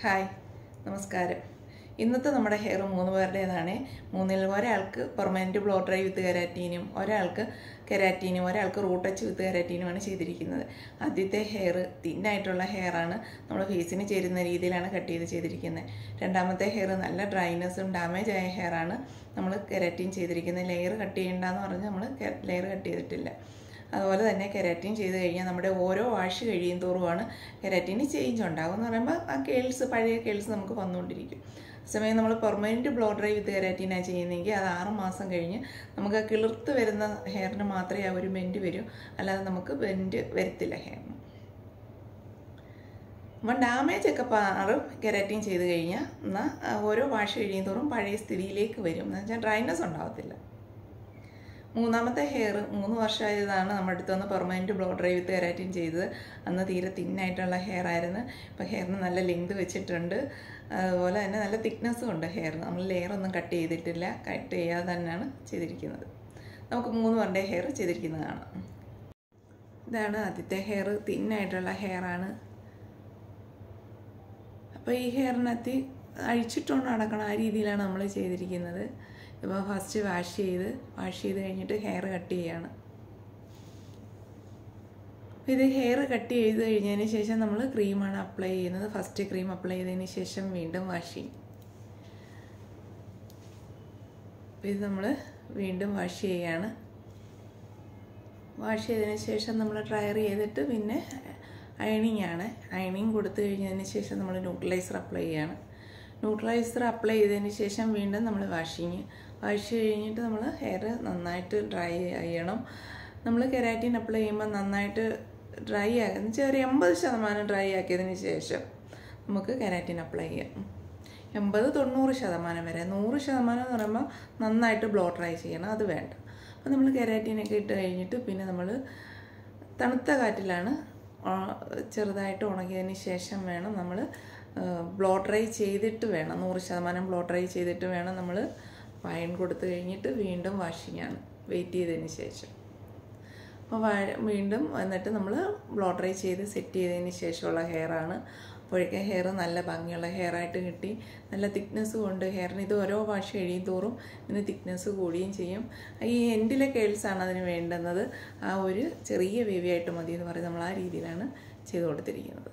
hi നമസ്കാരം ഇന്നത്തെ നമ്മുടെ ഹെയർ മൂന്ന് പേരുടേതാണ് മൂന്നിൽ ഒരാൾക്ക് പെർമനൻറ്റ് ബ്ലോ ഡ്രൈ വിത്ത് കെരാറ്റീനും ഒരാൾക്ക് കെരാറ്റീനും ഒരാൾക്ക് റൂട്ട് ടച്ച് വിത്ത് കെരാറ്റീനുമാണ് ചെയ്തിരിക്കുന്നത് ആദ്യത്തെ ഹെയർ തിന്നായിട്ടുള്ള ഹെയറാണ് നമ്മൾ ഫേസിന് ചേരുന്ന രീതിയിലാണ് കട്ട് ചെയ്ത് ചെയ്തിരിക്കുന്നത് രണ്ടാമത്തെ ഹെയർ നല്ല ഡ്രൈനെസ്സും ഡാമേജ് ആയ ഹെയറാണ് നമ്മൾ കെരാറ്റീൻ ചെയ്തിരിക്കുന്നത് ലെയർ കട്ട് ചെയ്യേണ്ടെന്ന് പറഞ്ഞ് നമ്മൾ ലെയർ കട്ട് ചെയ്തിട്ടില്ല അതുപോലെ തന്നെ കെരാറ്റിൻ ചെയ്ത് കഴിഞ്ഞാൽ നമ്മുടെ ഓരോ വാഷ് കഴിയും തോറുമാണ് കെരാറ്റിന് ചേഞ്ച് ഉണ്ടാകും എന്ന് പറയുമ്പോൾ ആ കേൾസ് പഴയ കേൾസ് നമുക്ക് വന്നുകൊണ്ടിരിക്കും സമയം നമ്മൾ പെർമനൻറ്റ് ബ്ലോ ഡ്രൈ വിത്ത് കെരാറ്റിനാണ് ചെയ്യുന്നതെങ്കിൽ അത് ആറ് മാസം കഴിഞ്ഞ് നമുക്ക് ആ കിളിർത്ത് വരുന്ന ഹെയറിന് മാത്രമേ ആ ഒരു ബെൻഡ് വരൂ അല്ലാതെ നമുക്ക് ബെൻഡ് വരത്തില്ല ഹെയറിന് അപ്പം ഡാമേജ് ഒക്കെ മാറും കെരാറ്റിൻ ചെയ്ത് കഴിഞ്ഞാൽ എന്നാൽ ഓരോ വാഷ് കഴിയും തോറും പഴയ സ്ഥിതിയിലേക്ക് വരും എന്ന് വെച്ചാൽ ഡ്രൈനെസ് ഉണ്ടാകത്തില്ല മൂന്നാമത്തെ ഹെയർ മൂന്ന് വർഷമായതാണ് നമ്മുടെ അടുത്ത് വന്ന് permanent blow dry with keratin ചെയ്തത് അന്ന് തീരെ തിന്നായിട്ടുള്ള ഹെയർ ആയിരുന്നു ഇപ്പോൾ ഹെയറിന് നല്ല ലെങ്ത് വെച്ചിട്ടുണ്ട് അതുപോലെ തന്നെ നല്ല തിക്നെസ്സും ഉണ്ട് ഹെയറിന് നമ്മൾ ലെയർ ഒന്നും കട്ട് ചെയ്തിട്ടില്ല കട്ട് ചെയ്യാതെ തന്നെയാണ് ചെയ്തിരിക്കുന്നത് നമുക്ക് മൂന്ന് പേരുടെ ഹെയർ ചെയ്തിരിക്കുന്നത് കാണാം ഇതാണ് ആദ്യത്തെ ഹെയർ തിന്നായിട്ടുള്ള ഹെയറാണ് അപ്പോൾ ഈ ഹെയറിനകത്ത് അഴിച്ചിട്ടുകൊണ്ട് നടക്കണം ആ രീതിയിലാണ് നമ്മൾ ചെയ്തിരിക്കുന്നത് ഇപ്പോൾ ഫസ്റ്റ് വാഷ് ചെയ്ത് വാഷ് ചെയ്ത് കഴിഞ്ഞിട്ട് ഹെയർ കട്ട് ചെയ്യാണ് ഇത് ഹെയർ കട്ട് ചെയ്ത് കഴിഞ്ഞതിന് ശേഷം നമ്മൾ ക്രീമാണ് അപ്ലൈ ചെയ്യുന്നത് ഫസ്റ്റ് ക്രീം അപ്ലൈ ചെയ്തതിന് ശേഷം വീണ്ടും വാഷ് ചെയ്യും ഇത് നമ്മൾ വീണ്ടും വാഷ് ചെയ്യാണ് വാഷ് ചെയ്തതിന് ശേഷം നമ്മൾ ഡ്രയർ ചെയ്തിട്ട് പിന്നെ അയണിങ് ആണ് അയണിങ് കൊടുത്തു കഴിഞ്ഞതിന് ശേഷം നമ്മൾ ന്യൂട്രലൈസർ അപ്ലൈ ചെയ്യാണ് ന്യൂട്രലൈസർ അപ്ലൈ ചെയ്തതിന് ശേഷം വീണ്ടും നമ്മൾ വാഷിങ് വാഷ് കഴിഞ്ഞിട്ട് നമ്മൾ ഹെയർ നന്നായിട്ട് ഡ്രൈ ചെയ്യണം നമ്മൾ കെരാറ്റിൻ അപ്ലൈ ചെയ്യുമ്പോൾ നന്നായിട്ട് ഡ്രൈ ആക്കുക എന്ന് വെച്ചാൽ ഒരു എൺപത് ശതമാനം ഡ്രൈ ആക്കിയതിന് ശേഷം നമുക്ക് കെരാറ്റിൻ അപ്ലൈ ചെയ്യാം എൺപത് തൊണ്ണൂറ് ശതമാനം വരെ നൂറ് ശതമാനം എന്ന് പറയുമ്പോൾ നന്നായിട്ട് ബ്ലോ ഡ്രൈ ചെയ്യണം അത് വേണ്ട അപ്പോൾ നമ്മൾ കെരാറ്റിനൊക്കെ ഇട്ട് കഴിഞ്ഞിട്ട് പിന്നെ നമ്മൾ തണുത്ത കാറ്റിലാണ് ചെറുതായിട്ട് ഉണങ്ങിയതിന് ശേഷം വേണം നമ്മൾ ബ്ലോ ഡ്രൈ ചെയ്തിട്ട് വേണം നൂറ് ശതമാനം ബ്ലോ ഡ്രൈ ചെയ്തിട്ട് വേണം നമ്മൾ വയൻ കൊടുത്തു കഴിഞ്ഞിട്ട് വീണ്ടും വാഷിംഗ് ആണ് വെയിറ്റ് ചെയ്തതിന് ശേഷം അപ്പോൾ വീണ്ടും എന്നിട്ട് നമ്മൾ ബ്ലോ ഡ്രൈ ചെയ്ത് സെറ്റ് ചെയ്തതിന് ശേഷമുള്ള ഹെയറാണ് അപ്പോഴേക്കും ഹെയർ നല്ല ഭംഗിയുള്ള ഹെയറായിട്ട് കിട്ടി നല്ല തിക്നെസ് കൊണ്ട് ഹെയറിന് ഇത് ഓരോ വാഷ് കഴിയും തോറും ഇതിന് തിക്നെസ് കൂടുകയും ചെയ്യും ഈ എൻഡിലെ കേൾസാണ് അതിന് വേണ്ടുന്നത് ആ ഒരു ചെറിയ വേവി ആയിട്ട് മതി എന്ന് പറയും നമ്മൾ ആ രീതിയിലാണ് ചെയ്ത് കൊടുത്തിരിക്കുന്നത്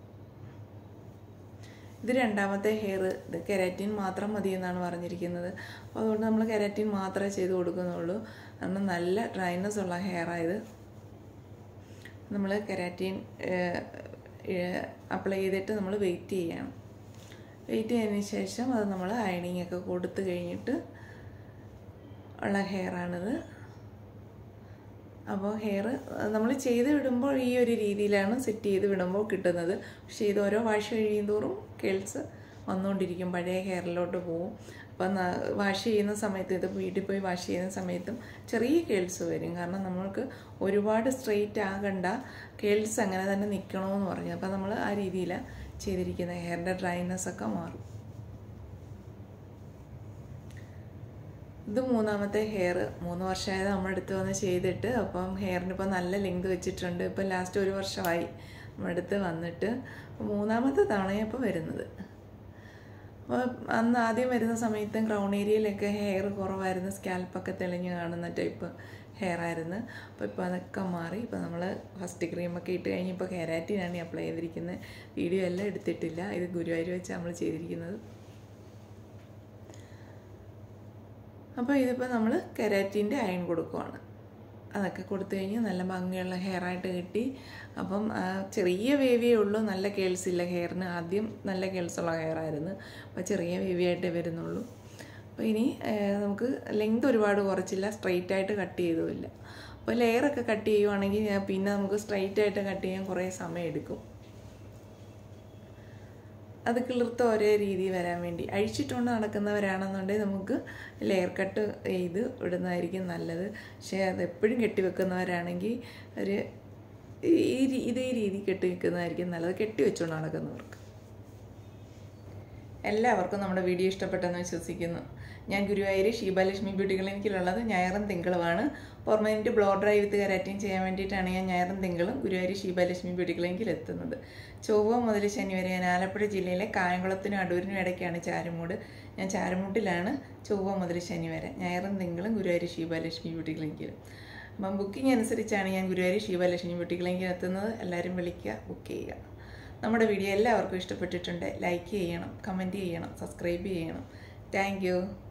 ഇത് രണ്ടാമത്തെ ഹെയർ ഇത് കെരാറ്റിൻ മാത്രം മതി എന്നാണ് പറഞ്ഞിരിക്കുന്നത് അപ്പോൾ അതുകൊണ്ട് നമ്മൾ കെരാറ്റിൻ മാത്രമേ ചെയ്ത് കൊടുക്കുന്നുള്ളൂ കാരണം നല്ല ഡ്രൈനെസ് ഉള്ള ഹെയറായത് നമ്മൾ കെരാറ്റിൻ അപ്ലൈ ചെയ്തിട്ട് നമ്മൾ വെയിറ്റ് ചെയ്യണം വെയിറ്റ് ചെയ്തതിന് ശേഷം അത് നമ്മൾ അയണിങ് ഒക്കെ കൊടുത്തു കഴിഞ്ഞിട്ട് ഉള്ള ഹെയറാണിത് അപ്പോൾ ഹെയർ നമ്മൾ ചെയ്ത് വിടുമ്പോൾ ഈ ഒരു രീതിയിലാണ് സെറ്റ് ചെയ്ത് വിടുമ്പോൾ കിട്ടുന്നത് പക്ഷേ ഇത് ഓരോ വാഷ് കഴിയും തോറും കേൾസ് വന്നുകൊണ്ടിരിക്കും പഴയ ഹെയറിലോട്ട് പോവും അപ്പം വാഷ് ചെയ്യുന്ന സമയത്ത് ഇത് വീട്ടിൽ പോയി വാഷ് ചെയ്യുന്ന സമയത്തും ചെറിയ കേൾസ് വരും കാരണം നമ്മൾക്ക് ഒരുപാട് സ്ട്രെയിറ്റ് ആകണ്ട കേൾസ് അങ്ങനെ തന്നെ നിൽക്കണമെന്ന് പറഞ്ഞു അപ്പം നമ്മൾ ആ രീതിയിലാണ് ചെയ്തിരിക്കുന്നത് ഹെയറിൻ്റെ ഡ്രൈനെസ് ഒക്കെ മാറും ഇത് മൂന്നാമത്തെ ഹെയർ മൂന്ന് വർഷമായത് നമ്മുടെ അടുത്ത് വന്ന് ചെയ്തിട്ട് അപ്പം ഹെയറിന് ഇപ്പം നല്ല ലെങ്ത് വെച്ചിട്ടുണ്ട് ഇപ്പം ലാസ്റ്റ് ഒരു വർഷമായി നമ്മുടെ അടുത്ത് വന്നിട്ട് മൂന്നാമത്തെ തവണയപ്പോൾ വരുന്നത് അപ്പോൾ അന്ന് ആദ്യം വരുന്ന സമയത്ത് ക്രൗൺ ഏരിയയിലൊക്കെ ഹെയർ കുറവായിരുന്നു സ്കാൽപ്പൊക്കെ തെളിഞ്ഞ് കാണുന്ന ടൈപ്പ് ഹെയർ ആയിരുന്നു അപ്പോൾ ഇപ്പോൾ അതൊക്കെ മാറി ഇപ്പോൾ നമ്മൾ ഫസ്റ്റ് ക്രീമൊക്കെ ഇട്ട് കഴിഞ്ഞപ്പോൾ കെരാറ്റിനാണ് അപ്ലൈ ചെയ്തിരിക്കുന്നത് വീഡിയോ എല്ലാം എടുത്തിട്ടില്ല ഇത് ഗുരുവായൂർ വെച്ച് നമ്മൾ ചെയ്തിരിക്കുന്നത് അപ്പോൾ ഇതിപ്പോൾ നമ്മൾ കെരാറ്റിൻ്റെ അയൺ കൊടുക്കുവാണ് അതൊക്കെ കൊടുത്തു കഴിഞ്ഞ് നല്ല ഭംഗിയുള്ള ഹെയറായിട്ട് കിട്ടി അപ്പം ചെറിയ വേവിയേ ഉള്ളൂ നല്ല കേൾസില്ല ഹെയറിന് ആദ്യം നല്ല കേൾസുള്ള ഹെയറായിരുന്നു അപ്പോൾ ചെറിയ വേവിയായിട്ടേ വരുന്നുള്ളൂ അപ്പോൾ ഇനി നമുക്ക് ലെങ്ത് ഒരുപാട് കുറച്ചില്ല സ്ട്രെയിറ്റ് ആയിട്ട് കട്ട് ചെയ്തുമില്ല അപ്പോൾ ലെയറൊക്കെ കട്ട് ചെയ്യുവാണെങ്കിൽ പിന്നെ നമുക്ക് സ്ട്രെയിറ്റ് ആയിട്ട് കട്ട് ചെയ്യാൻ കുറേ സമയം എടുക്കും അത് കിളിർത്ത ഒരേ രീതി വരാൻ വേണ്ടി അഴിച്ചിട്ടുകൊണ്ട് നടക്കുന്നവരാണെന്നുണ്ടെങ്കിൽ നമുക്ക് ലെയർ കട്ട് ചെയ്ത് ഇടുന്നതായിരിക്കും നല്ലത് പക്ഷേ അത് എപ്പോഴും കെട്ടിവെക്കുന്നവരാണെങ്കിൽ ഒരു ഈ ഇതേ രീതി കെട്ടി വെക്കുന്നതായിരിക്കും നല്ലത് കെട്ടി വെച്ചുകൊണ്ട് നടക്കുന്നവർക്ക് എല്ലാവർക്കും നമ്മുടെ വീഡിയോ ഇഷ്ടപ്പെട്ടെന്ന് വിശ്വസിക്കുന്നു ഞാൻ ഗുരുവായൂർ ഷീബാലക്ഷ്മി ബ്യൂട്ടി ക്ലിനിക്കിലുള്ളത് ഞായറും തിങ്കളുമാണ് permanent blow dry with keratin ചെയ്യാൻ വേണ്ടിയിട്ടാണ് ഞാൻ ഞായറും തിങ്കളും ഗുരുവായൂർ ഷീബാലക്ഷ്മി ബ്യൂട്ടി ക്ലിനിക്കിൽ എത്തുന്നത് ചൊവ്വ മുതൽ ശനി വരെ ഞാൻ ആലപ്പുഴ ജില്ലയിലെ കായംകുളത്തിനും അടൂരിനും ഇടയ്ക്കാണ് ചാരുമൂട് ഞാൻ ചാരുമൂട്ടിലാണ് ചൊവ്വ മുതൽ ശനി വരെ ഞായറും തിങ്കളും ഗുരുവായൂർ ഷീബാലക്ഷ്മി ബ്യൂട്ടി ക്ലിനിക്കിൽ അപ്പം ബുക്കിംഗ് അനുസരിച്ചാണ് ഞാൻ ഗുരുവായൂർ ശിവലക്ഷ്മി ബ്യൂട്ടി ക്ലിനിക്കിൽ എത്തുന്നത് എല്ലാവരും വിളിക്കുക ബുക്ക് ചെയ്യുക നമ്മുടെ വീഡിയോ എല്ലാവർക്കും ഇഷ്ടപ്പെട്ടിട്ടുണ്ട് ലൈക്ക് ചെയ്യണം കമൻറ്റ് ചെയ്യണം സബ്സ്ക്രൈബ് ചെയ്യണം താങ്ക്